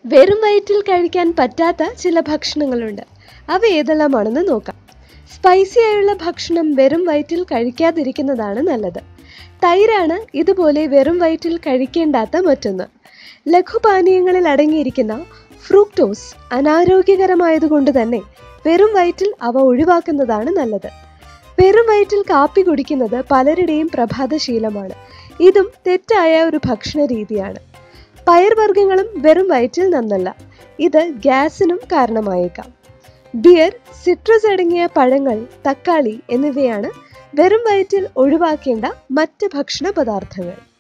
വെറും വയറ്റിൽ കഴിക്കാൻ പറ്റാത്ത ചില ഭക്ഷണങ്ങളുണ്ട് അവ ഏതെല്ലാമാണെന്ന് നോക്കാം സ്പൈസി ആയുള്ള ഭക്ഷണം വെറും വയറ്റിൽ കഴിക്കാതിരിക്കുന്നതാണ് നല്ലത് തൈരാണ് ഇതുപോലെ വെറും വയറ്റിൽ കഴിക്കേണ്ടാത്ത മറ്റൊന്ന് ലഘുപാനീയങ്ങളിൽ അടങ്ങിയിരിക്കുന്ന ഫ്രൂക്ടോസ് അനാരോഗ്യകരമായതുകൊണ്ട് തന്നെ വെറും വയറ്റിൽ അവ ഒഴിവാക്കുന്നതാണ് നല്ലത് വെറും വയറ്റിൽ കാപ്പി കുടിക്കുന്നത് പലരുടെയും പ്രഭാതശീലമാണ് ഇതും തെറ്റായ ഒരു ഭക്ഷണ രീതിയാണ് പയർവർഗ്ഗങ്ങളും വെറും വയറ്റിൽ നന്നല്ല ഇത് ഗ്യാസിനും കാരണമായേക്കാം ബിയർ സിട്രസ് അടങ്ങിയ പഴങ്ങൾ തക്കാളി എന്നിവയാണ് വെറും വയറ്റിൽ ഒഴിവാക്കേണ്ട മറ്റ് ഭക്ഷണ പദാർത്ഥങ്ങൾ